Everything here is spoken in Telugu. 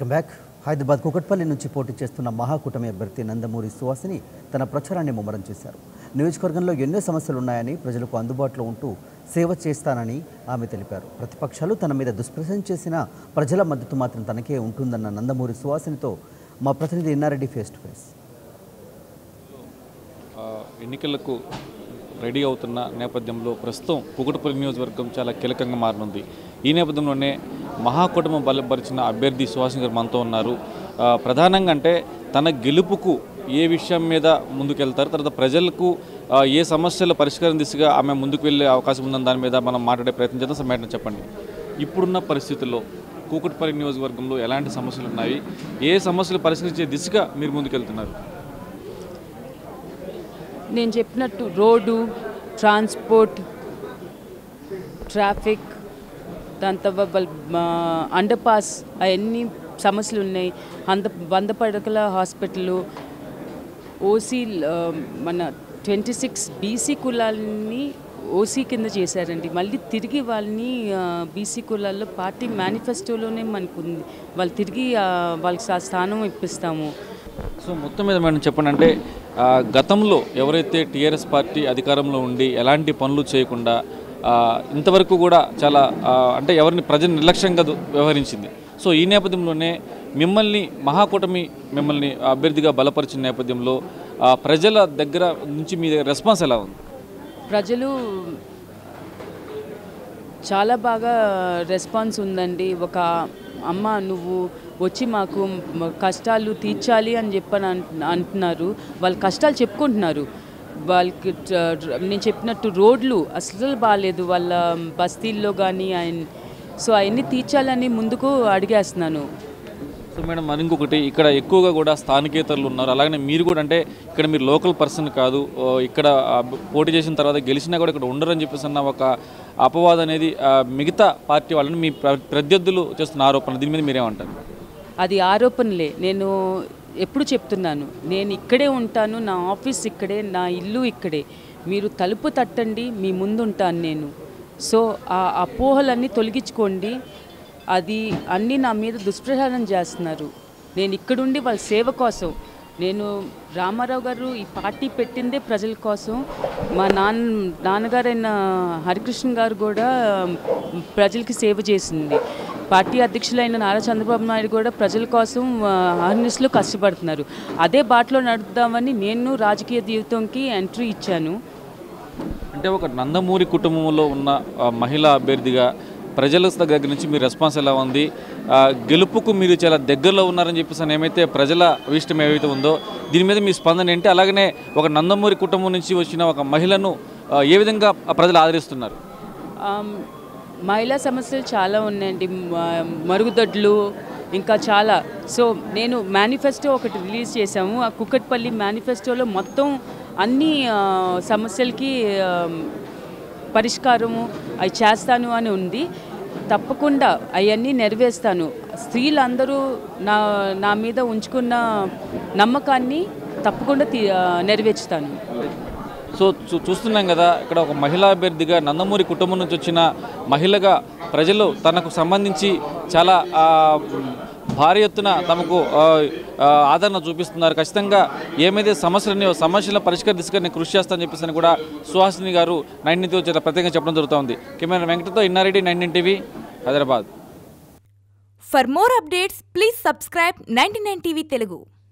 వెల్కమ్ బ్యాక్ హైదరాబాద్ కుకట్పల్లి నుంచి పోటీ చేస్తున్న మహాకూటమి అభ్యర్థి నందమూరి సుహాసిని తన ప్రచారాన్ని ముమ్మరం చేశారు నియోజకవర్గంలో ఎన్నో సమస్యలు ఉన్నాయని ప్రజలకు అందుబాటులో ఉంటూ సేవ చేస్తానని ఆమె తెలిపారు ప్రతిపక్షాలు తన మీద దుష్ప్రచారం చేసిన ప్రజల మద్దతు మాత్రం తనకే ఉంటుందన్న నందమూరి సుహాసినితో మా ప్రతినిధి ఇన్నారెడ్డి ఫేస్ టు ఫేస్ ఆ, ఎన్నికలకు రెడీ అవుతున్న నేపథ్యంలో ప్రస్తుతం కుకుటపల్లి నియోజకవర్గం చాలా కీలకంగా మారనుంది ఈ నేపథ్యంలోనే మహాకూటమి బలపరిచిన అభ్యర్థి సుహాసిని గారు మనతో ఉన్నారు ఆ, ప్రధానంగా అంటే తన గెలుపుకు ఏ విషయం మీద ముందుకెళ్తారు తర్వాత ప్రజలకు ఆ, ఏ సమస్యల పరిష్కారం దిశగా ఆమె ముందుకు వెళ్ళే అవకాశం ఉందని దాని మీద మనం మాట్లాడే ప్రయత్నం చేద్దాం సార్ మేడం చెప్పండి ఇప్పుడున్న పరిస్థితుల్లో కూకట్పల్లి నియోజకవర్గంలో ఎలాంటి సమస్యలు ఉన్నాయి ఏ సమస్యలు పరిష్కరించే దిశగా మీరు ముందుకెళ్తున్నారు నేను చెప్పినట్టు రోడ్డు ట్రాన్స్పోర్ట్ ట్రాఫిక్ దాని తర్వాత అండర్ పాస్ అవన్నీ సమస్యలు ఉన్నాయి అంద వంద పడకల హాస్పిటల్ ఓసీ మన ట్వంటీ సిక్స్ బీసీ కులాలని ఓసీ కింద చేశారండి మళ్ళీ తిరిగి వాళ్ళని బీసీ కులాల్లో పార్టీ మేనిఫెస్టోలోనే మనకు ఉంది వాళ్ళు తిరిగి ఆ, వాళ్ళకి ఆ స్థానం ఇప్పిస్తాము సో మొత్తం మీద మేడం చెప్పండి అంటే ఆ, గతంలో ఎవరైతే టీఆర్ఎస్ పార్టీ అధికారంలో ఉండి ఎలాంటి పనులు చేయకుండా ఆ, ఇంతవరకు కూడా చాలా ఆ, అంటే ఎవరిని ప్రజలు నిర్లక్ష్యంగా దు- వ్యవహరించింది సో ఈ నేపథ్యంలోనే మిమ్మల్ని మహాకూటమి మిమ్మల్ని అభ్యర్థిగా బలపరిచిన నేపథ్యంలో ఆ, ప్రజల దగ్గర నుంచి మీ దగ్గర రెస్పాన్స్ ఎలా ఉంది ప్రజలు చాలా బాగా రెస్పాన్స్ ఉందండి ఒక అమ్మ నువ్వు వచ్చి మాకు మ- కష్టాలు తీర్చాలి అని చెప్పని అంటు- అంటున్నారు వాళ్ళ కష్టాలు చెప్పుకుంటున్నారు వాళ్ళకి ట్ర- నేను చెప్పినట్టు రోడ్లు అసలు బాగాలేదు వాళ్ళ బస్తీల్లో కానీ ఆయన సో అవన్నీ తీర్చాలని ముందుకు అడిగేస్తున్నాను సో మేడం మరి ఇంకొకటి ఇక్కడ ఎక్కువగా కూడా స్థానికేతరులు ఉన్నారు అలాగనే మీరు కూడా అంటే ఇక్కడ మీరు లోకల్ పర్సన్ కాదు ఓ, ఇక్కడ ఆ, పోటీ చేసిన తర్వాత గెలిచినా కూడా ఇక్కడ ఉండరని చెప్పేసి అన్న ఒక అపవాదం అనేది ఆ, మిగతా పార్టీ వాళ్ళని మీ ప్ర- ప్రత్యర్థులు చేస్తున్న ఆరోపణ దీని మీద మీరేమంటారు అది ఆరోపణలే నేను ఎప్పుడు చెప్తున్నాను నేను ఇక్కడే ఉంటాను నా ఆఫీస్ ఇక్కడే నా ఇల్లు ఇక్కడే మీరు తలుపు తట్టండి మీ ముందు ఉంటాను నేను సో ఆ అపోహలన్నీ తొలగించుకోండి అది అన్నీ నా మీద దుష్ప్రచారం చేస్తున్నారు నేను ఇక్కడుండి వాళ్ళ సేవ కోసం నేను రామారావు గారు ఈ పార్టీ పెట్టిందే ప్రజల కోసం మా నాన్న నాన్నగారైన హరికృష్ణ గారు కూడా ప్రజలకి సేవ చేసింది పార్టీ అధ్యక్షులైన నారా చంద్రబాబు నాయుడు కూడా ప్రజల కోసం అహర్నిస్లో కష్టపడుతున్నారు అదే బాటలో నడుద్దామని నేను రాజకీయ జీవితంకి ఎంట్రీ ఇచ్చాను అంటే ఒక నందమూరి కుటుంబంలో ఉన్న ఆ, మహిళా అభ్యర్థిగా ప్రజల దగ్గర నుంచి మీ రెస్పాన్స్ ఎలా ఉంది ఆ, గెలుపుకు మీరు చాలా దగ్గరలో ఉన్నారని చెప్పేసి అని ఏమైతే ప్రజల ఇష్టం ఏవైతే ఉందో దీని మీద మీ స్పందన ఏంటి అలాగనే ఒక నందమూరి కుటుంబం నుంచి వచ్చిన ఒక మహిళను ఆ, ఏ విధంగా ప్రజలు ఆదరిస్తున్నారు ఆమ్, మహిళా సమస్యలు చాలా ఉన్నాయండి మ- మరుగుదొడ్లు ఇంకా చాలా సో నేను మేనిఫెస్టో ఒకటి రిలీజ్ చేశాము ఆ కుక్కట్పల్లి మేనిఫెస్టోలో మొత్తం అన్ని ఆ, సమస్యలకి ఆమ్, పరిష్కారము అవి చేస్తాను అని ఉంది తప్పకుండా అవన్నీ నెరవేరుస్తాను స్త్రీలందరూ నా నా మీద ఉంచుకున్న నమ్మకాన్ని తప్పకుండా తీ- ఆ, నెరవేర్చుతాను సో చూ- చూస్తున్నాం కదా ఇక్కడ ఒక మహిళా అభ్యర్థిగా నందమూరి కుటుంబం నుంచి వచ్చిన మహిళగా ప్రజలు తనకు సంబంధించి చాలా ఆ, భారీ ఎత్తున తమకు ఆ, ఆ, ఆదరణ చూపిస్తున్నారు ఖచ్చితంగా ఏమైతే సమస్యలు ఉన్నాయో సమస్యల పరిష్కార దిశగా నేను కృషి చేస్తానని చెప్పేసి కూడా సుహాసిని గారు నైన్టీన్త్ వచ్చే ప్రత్యేకంగా చెప్పడం జరుగుతోంది కెమెరా వెంకటతో Innareddy nineteen TV Hyderabad For more updates, please subscribe 99 TV Telugu.